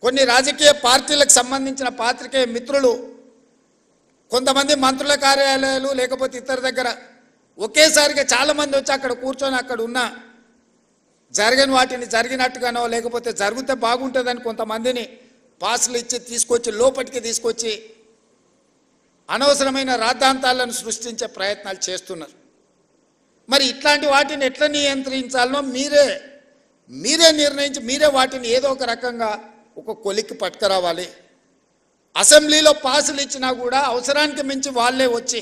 కొన్ని రాజకీయ పార్టీలకు సంబంధించిన పాత్రికేయ మిత్రులు కొంతమంది మంత్రుల కార్యాలయాలు లేకపోతే ఇతర దగ్గర ఒకేసారిగా చాలామంది వచ్చి అక్కడ కూర్చొని అక్కడ ఉన్న జరగని వాటిని జరిగినట్టుగానో లేకపోతే జరిగితే బాగుంటుందని కొంతమందిని పాసులు ఇచ్చి తీసుకొచ్చి లోపలికి తీసుకొచ్చి అనవసరమైన రాద్ధాంతాలను సృష్టించే ప్రయత్నాలు చేస్తున్నారు మరి ఇట్లాంటి వాటిని ఎట్లా నియంత్రించాలనో మీరే మీరే నిర్ణయించి మీరే వాటిని ఏదో ఒక రకంగా ఒక కొలిక్కి పట్టుకురావాలి అసెంబ్లీలో పాసులు ఇచ్చినా కూడా అవసరానికి మించి వాళ్ళే వచ్చి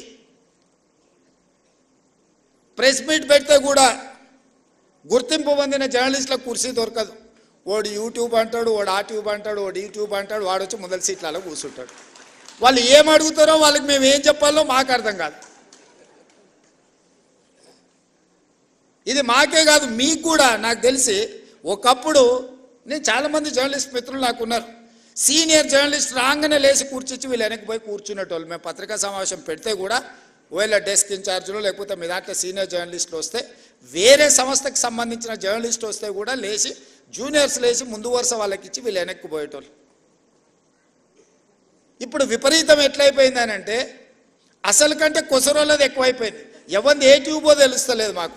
ప్రెస్ మీట్ పెడితే కూడా గుర్తింపు పొందిన జర్నలిస్టులకు కుర్చీ దొరకదు వాడు యూట్యూబ్ అంటాడు వాడు ఆ ట్యూబ్ అంటాడు వాడు యూట్యూబ్ అంటాడు వాడు వచ్చి మొదటి సీట్లలో కూర్చుంటాడు వాళ్ళు ఏం అడుగుతారో వాళ్ళకి మేము ఏం చెప్పాలో మాకు అర్థం కాదు ఇది మాకే కాదు మీకు కూడా నాకు తెలిసి ఒకప్పుడు నేను చాలామంది జర్నలిస్ట్ మిత్రులు నాకు ఉన్నారు సీనియర్ జర్నలిస్ట్ రాగానే లేచి కూర్చొచ్చి వీళ్ళు వెనక్కి పోయి కూర్చునేటోళ్ళు మేము పత్రికా సమావేశం పెడితే కూడా ఒకవేళ డెస్క్ ఇన్ఛార్జ్లు లేకపోతే మీ దాంట్లో సీనియర్ జర్నలిస్టులు వస్తే వేరే సంస్థకి సంబంధించిన జర్నలిస్ట్ వస్తే కూడా లేచి జూనియర్స్ లేచి ముందు వరుస వాళ్ళకి ఇచ్చి వీళ్ళు వెనక్కి పోయేటోళ్ళు ఇప్పుడు విపరీతం ఎట్లయిపోయిందనంటే అసలు కంటే కొసరోళ్ళది ఎక్కువైపోయింది ఎవరిది ఏ ట్యూబో తెలుస్తలేదు మాకు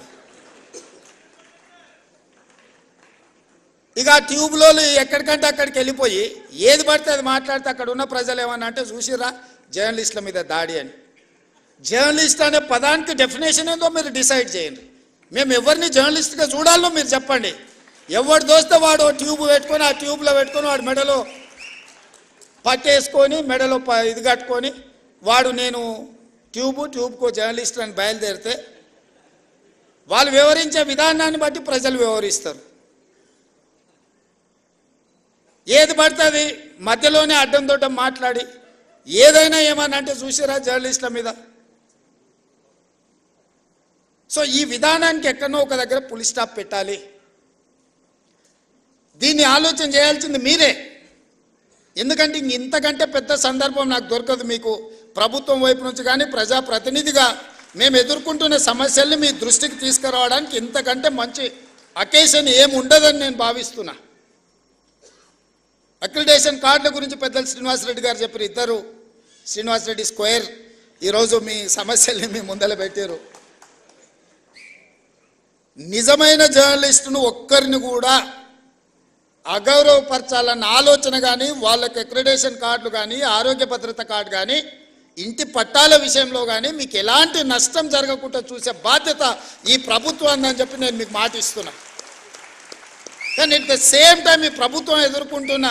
ఇక ఆ ట్యూబ్లో ఎక్కడికంటే అక్కడికి వెళ్ళిపోయి ఏది పడితే అది మాట్లాడితే అక్కడ ఉన్న ప్రజలు ఏమన్నా అంటే చూసిరా జర్నలిస్టుల మీద దాడి అని జర్నలిస్ట్ అనే పదానికి డెఫినేషన్ ఏందో మీరు డిసైడ్ చేయండి మేము ఎవరిని జర్నలిస్ట్గా చూడాలో మీరు చెప్పండి ఎవడు దోస్తే వాడు ఓ ట్యూబ్ పెట్టుకొని ఆ ట్యూబ్లో పెట్టుకొని వాడు మెడలో పట్టేసుకొని మెడలో ప- ఇది కట్టుకొని వాడు నేను ట్యూబ్ ట్యూబ్కో జర్నలిస్ట్ అని బయలుదేరితే వాళ్ళు వివరించే విధానాన్ని బట్టి ప్రజలు వివరిస్తారు ఏది పడుతుంది మధ్యలోనే అడ్డం దొడ్డం మాట్లాడి ఏదైనా ఏమన్నా అంటే చూసిరా జర్నలిస్టుల మీద సో ఈ విధానానికి ఎక్కడనో ఒక దగ్గర పులి స్టాప్ పెట్టాలి దీన్ని ఆలోచన చేయాల్సింది మీరే ఎందుకంటే ఇంక ఇంతకంటే పెద్ద సందర్భం నాకు దొరకదు మీకు ప్రభుత్వం వైపు నుంచి కానీ ప్రజాప్రతినిధిగా మేము ఎదుర్కొంటున్న సమస్యల్ని మీ దృష్టికి తీసుకురావడానికి ఇంతకంటే మంచి అకేషన్ ఏమి ఉండదని నేను భావిస్తున్నా అక్రిడేషన్ కార్డుల గురించి పెద్దలు శ్రీనివాసరెడ్డి గారు చెప్పారు ఇద్దరు శ్రీనివాసరెడ్డి స్క్వేర్ ఈరోజు మీ సమస్యల్ని మీ ముందర పెట్టారు నిజమైన జర్నలిస్టును ఒక్కరిని కూడా అగౌరవపరచాలన్న ఆలోచన కానీ వాళ్ళకి అక్రిడేషన్ కార్డులు కానీ ఆరోగ్య భద్రత కార్డు కానీ ఇంటి పట్టాల విషయంలో కానీ మీకు ఎలాంటి నష్టం జరగకుండా చూసే బాధ్యత ఈ ప్రభుత్వం అని చెప్పి నేను మీకు మాట ఇస్తున్నా కానీ ఎట్ ద సేమ్ టైం ఈ ప్రభుత్వం ఎదుర్కొంటున్న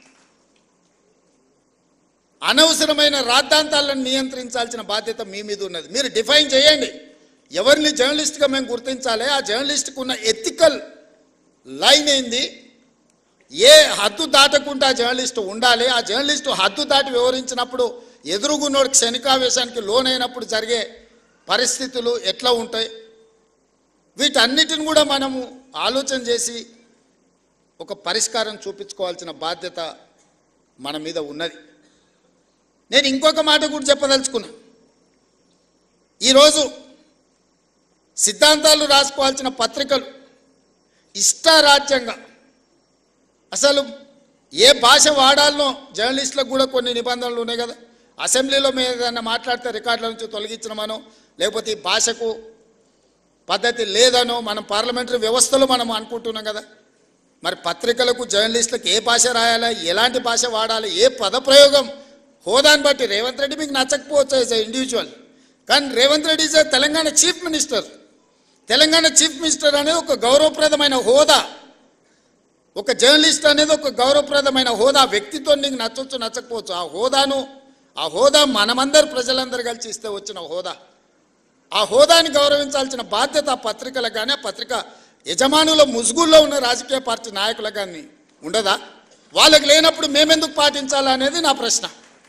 అనవసరమైన రాద్ధాంతాలను నియంత్రించాల్సిన బాధ్యత మీ మీద ఉన్నది మీరు డిఫైన్ చేయండి ఎవరిని జర్నలిస్ట్గా మేము గుర్తించాలి ఆ జర్నలిస్ట్కి ఉన్న ఎథికల్ లైన్ ఏంది ఏ హద్దు దాటకుండా ఆ జర్నలిస్టు ఉండాలి ఆ జర్నలిస్టు హద్దు దాటి వివరించినప్పుడు ఎదురుగున్నోడు క్షణికావేశానికి లోనైనప్పుడు జరిగే పరిస్థితులు ఎట్లా ఉంటాయి వీటన్నిటిని కూడా మనము ఆలోచన చేసి ఒక పరిష్కారం చూపించుకోవాల్సిన బాధ్యత మన మీద ఉన్నది నేను ఇంకొక మాట కూడా చెప్పదలుచుకున్నా ఈరోజు సిద్ధాంతాలు రాసుకోవాల్సిన పత్రికలు ఇష్టారాజ్యంగా అసలు ఏ భాష వాడాలనో జర్నలిస్టులకు కూడా కొన్ని నిబంధనలు ఉన్నాయి కదా అసెంబ్లీలో మేము ఏదైనా మాట్లాడితే రికార్డుల నుంచి తొలగించడమనో లేకపోతే ఈ భాషకు పద్ధతి లేదనో మనం పార్లమెంటరీ వ్యవస్థలో మనం అనుకుంటున్నాం కదా మరి పత్రికలకు జర్నలిస్టులకు ఏ భాష రాయాలా ఎలాంటి భాష వాడాలి ఏ పదప్రయోగం హోదాని బట్టి రేవంత్ రెడ్డి మీకు నచ్చకపోవచ్చు యాజ్ ఎ ఇండివిజువల్ కానీ Revanth Reddy is Telangana chief minister Telangana chief minister అనేది ఒక గౌరవప్రదమైన హోదా ఒక జర్నలిస్ట్ అనేది ఒక గౌరవప్రదమైన హోదా వ్యక్తితో నీకు నచ్చొచ్చు నచ్చకపోవచ్చు ఆ హోదాను ఆ హోదా మనమందరు ప్రజలందరూ కలిసి ఇస్తే వచ్చిన హోదా ఆ హోదాని గౌరవించాల్సిన బాధ్యత ఆ పత్రికలకు కానీ ఆ పత్రిక యజమానుల ముసుగుల్లో ఉన్న రాజకీయ పార్టీ నాయకులకు కానీ ఉండదా వాళ్ళకి లేనప్పుడు మేమెందుకు పాటించాలా అనేది నా ప్రశ్న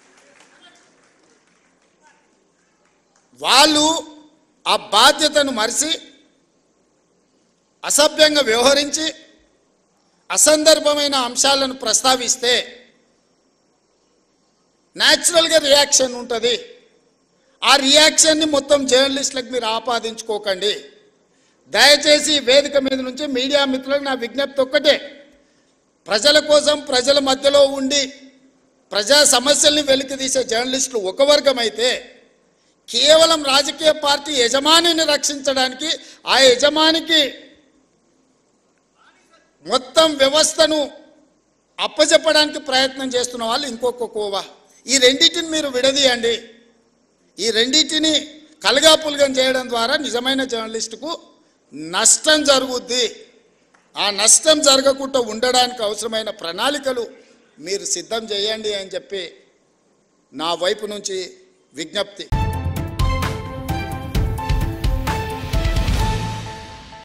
వాళ్ళు ఆ బాధ్యతను మరిచి అసభ్యంగా వ్యవహరించి అసందర్భమైన అంశాలను ప్రస్తావిస్తే న్యాచురల్గా రియాక్షన్ ఉంటుంది ఆ రియాక్షన్ని మొత్తం జర్నలిస్టులకు మీరు ఆపాదించుకోకండి దయచేసి ఈ వేదిక మీద నుంచి మీడియా మిత్రులకు నా విజ్ఞప్తి ఒక్కటే ప్రజల కోసం ప్రజల మధ్యలో ఉండి ప్రజా సమస్యల్ని వెలికితీసే జర్నలిస్టులు ఒక వర్గం అయితే కేవలం రాజకీయ పార్టీ యజమానిని రక్షించడానికి ఆ యజమానికి మొత్తం వ్యవస్థను అప్పచెప్పడానికి ప్రయత్నం చేస్తున్న వాళ్ళు ఇంకొక కోవా ఈ రెండింటిని మీరు విడదీయండి ఈ రెండింటిని కలగాపులగం చేయడం ద్వారా నిజమైన జర్నలిస్టుకు నష్టం జరుగుద్ది ఆ నష్టం జరగకుండా ఉండడానికి అవసరమైన ప్రణాళికలు మీరు సిద్ధం చేయండి అని చెప్పి నా వైపు నుంచి విజ్ఞప్తి